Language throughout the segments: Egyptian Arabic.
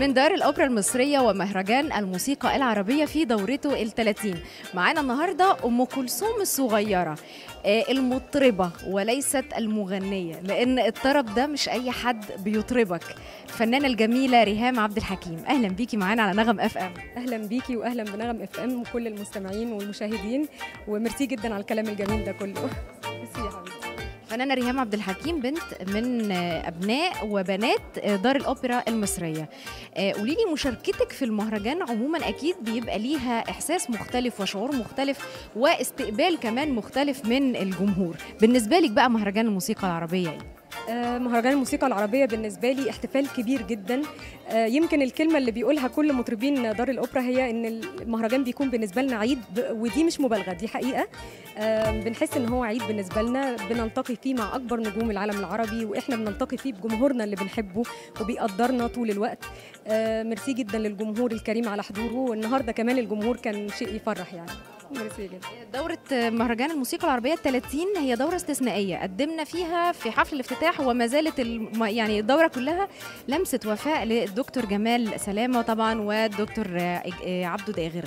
من دار الأوبرا المصرية ومهرجان الموسيقى العربية في دورته الثلاثين معانا النهاردة أم كلثوم الصغيرة آه، المطربة وليست المغنية لأن الطرب ده مش أي حد بيطربك الفنانة الجميلة ريهام عبد الحكيم أهلا بيكي معانا على نغم اف ام اهلا بيكي واهلا بنغم اف ام وكل المستمعين والمشاهدين وميرسي جدا على الكلام الجميل ده كله ميرسي يا حبيبتي فنانة ريهام عبد الحكيم بنت من آه، أبناء وبنات آه، دار الأوبرا المصرية آه، قولي لي مشاركتك في المهرجان عموما أكيد بيبقى ليها إحساس مختلف وشعور مختلف واستقبال كمان مختلف من الجمهور بالنسبة لك بقى مهرجان الموسيقى العربية إيه؟ آه، مهرجان الموسيقى العربية بالنسبة لي احتفال كبير جدا آه، يمكن الكلمة اللي بيقولها كل مطربين دار الأوبرا هي إن المهرجان بيكون بالنسبة لنا عيد ب- ودي مش مبالغة دي حقيقة آه، بنحس إن هو عيد بالنسبة لنا بنلتقي فيه مع أكبر نجوم العالم العربي وإحنا بنلتقي فيه بجمهورنا اللي بنحبه وبيقدرنا طول الوقت آه، ميرسي جدا للجمهور الكريم على حضوره والنهاردة كمان الجمهور كان شيء يفرح يعني ميرسي جدا دورة مهرجان الموسيقى العربية 30 هي دورة استثنائية قدمنا فيها في حفل الافتتاح وما زالت الم... يعني الدورة كلها لمسة وفاء للدكتور جمال سلامة طبعا والدكتور آه، آه، عبده داغر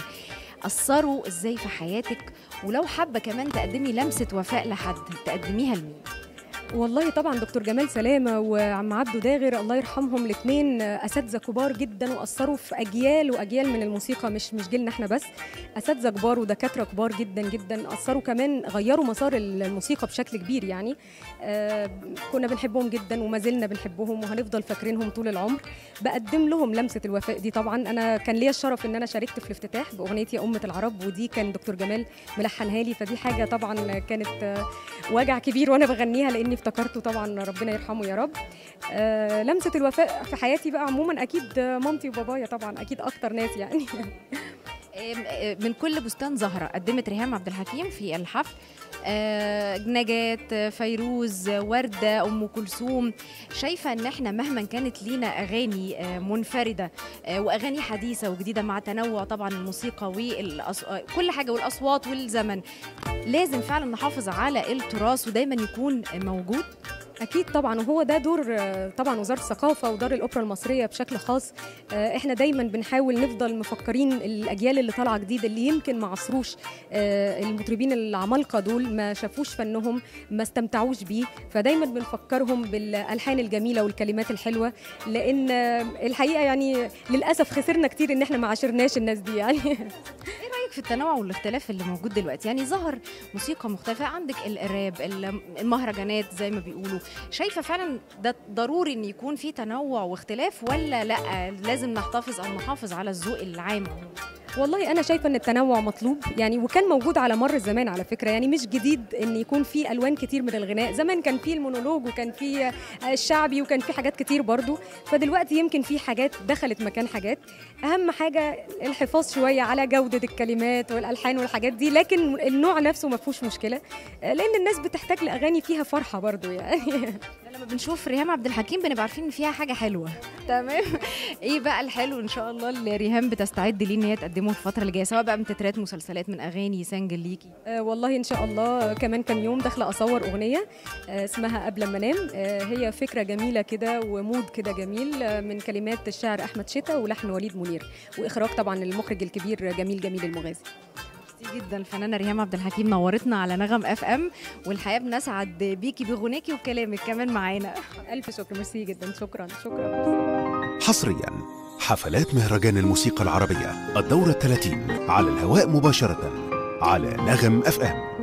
أثروا ازاي في حياتك ولو حابة كمان تقدمي لمسة وفاء لحد تقدميها لمين؟ والله طبعا دكتور جمال سلامه وعم عبده داغر الله يرحمهم الاثنين اساتذه كبار جدا واثروا في اجيال واجيال من الموسيقى مش مش جيلنا احنا بس اساتذه كبار ودكاتره كبار جدا جدا اثروا كمان غيروا مسار الموسيقى بشكل كبير يعني آه كنا بنحبهم جدا وما زلنا بنحبهم وهنفضل فاكرينهم طول العمر بقدم لهم لمسه الوفاء دي طبعا انا كان ليا الشرف ان انا شاركت في الافتتاح باغنيه يا امه العرب ودي كان دكتور جمال ملحنها لي فدي حاجه طبعا كانت آه، وجع كبير وانا بغنيها لاني افتكرته طبعا ربنا يرحمه يا رب آه لمسه الوفاء في حياتي بقى عموما اكيد آه، مامتي وبابايا طبعا اكيد اكتر ناس يعني آم، آه، من كل بستان زهرة قدمت ريهام عبد الحكيم في الحفل آه، نجاة آه، فيروز آه، وردة أم كلثوم شايفة إن إحنا مهما كانت لينا أغاني آه، منفردة آه، وأغاني حديثة وجديدة مع تنوع طبعا الموسيقى وكل حاجة والأصوات والزمن لازم فعلا نحافظ على التراث ودايما يكون موجود اكيد طبعا وهو ده دور آه، طبعا وزاره الثقافه ودار الاوبرا المصريه بشكل خاص آه، احنا دايما بنحاول نفضل مفكرين الاجيال اللي طالعه جديد اللي يمكن ما عصروش آه، المطربين العمالقه دول ما شافوش فنهم ما استمتعوش بيه فدايما بنفكرهم بالالحان الجميله والكلمات الحلوه لان آه، الحقيقه يعني للاسف خسرنا كتير ان احنا ما عاشرناش الناس دي يعني رايك في التنوع والاختلاف اللي موجود دلوقتي يعني ظهر موسيقى مختلفة عندك الراب ال- المهرجانات زي ما بيقولوا شايفة فعلا ده ضروري ان يكون في تنوع واختلاف ولا لا لازم نحتفظ او نحافظ على الذوق العام والله انا شايفه ان التنوع مطلوب يعني وكان موجود على مر الزمان على فكره يعني مش جديد ان يكون في الوان كتير من الغناء زمان كان في المونولوج وكان في الشعبي وكان في حاجات كتير برضو فدلوقتي يمكن في حاجات دخلت مكان حاجات اهم حاجه الحفاظ شويه على جوده الكلمات والالحان والحاجات دي لكن النوع نفسه ما فيهوش مشكله لان الناس بتحتاج لاغاني فيها فرحه برضو يعني لما بنشوف ريهام عبد الحكيم بنبقى عارفين ان فيها حاجه حلوه تمام ايه بقى الحلو ان شاء الله اللي ريهام بتستعد ليه ان هي تقدمه في الفتره اللي جايه سواء بقى من تترات مسلسلات من اغاني سنجل ليكي آه، والله ان شاء الله كمان كام يوم داخله اصور اغنيه آه، اسمها قبل ما انام آه، هي فكره جميله كده ومود كده جميل آه، من كلمات الشاعر احمد شتا ولحن وليد منير واخراج طبعا المخرج الكبير جميل جميل المغازي ميرسي جدا الفنانه ريهام عبد الحكيم نورتنا على نغم اف ام والحقيقه بنسعد بيكي بغناكي وكلامك كمان معانا الف شكر ميرسي جدا شكرا شكرا حصريا حفلات مهرجان الموسيقى العربية الدورة الثلاثين على الهواء مباشرة على نغم اف ام